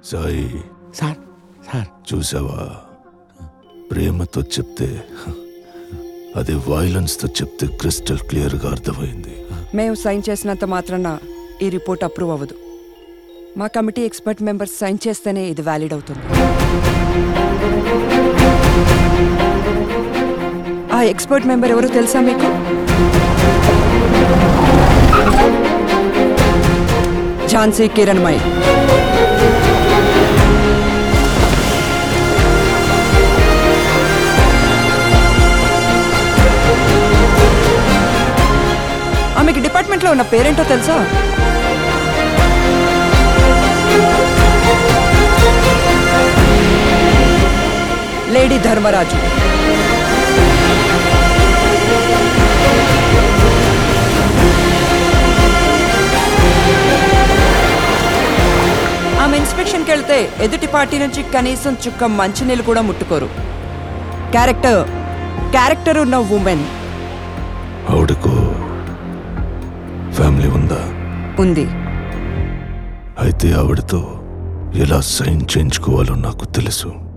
Sai sir sir చూసావా ప్రేమతో చెప్తే అది వైలెన్స్తో చెప్తే క్రిస్టల్ క్లియర్గా అర్థమైంది మేము సైన్ చేసినంత మాత్రాన ఈ రిపోర్ట్ అప్రూవ్ అవ్వదు మా కమిటీ ఎక్స్పర్ట్ మెంబర్స్ సైన్ చేస్తేనే ఇది వ్యాలిడ్ అవుతుంది ఆ ఎక్స్పర్ట్ మెంబర్ ఎవరో తెలుసా మీకు ఝాన్సీ కిరణ్మయ్ ఆమెకి డిపార్ట్మెంట్లో ఉన్న పేరేంటో తెలుసా లేడీ ధర్మరాజు ఆమె ఇన్స్పెక్షన్కి వెళ్తే ఎదుటి పార్టీ నుంచి కనీసం చుక్క మంచినీళ్ళు కూడా ముట్టుకోరు క్యారెక్టర్ క్యారెక్టర్ ఉన్న ఉమెన్ ఆవిడకు ఫ్యామిలీ ఉందా ఉంది అయితే ఆవిడతో ఎలా సైన్ చేయించుకోవాలో నాకు తెలుసు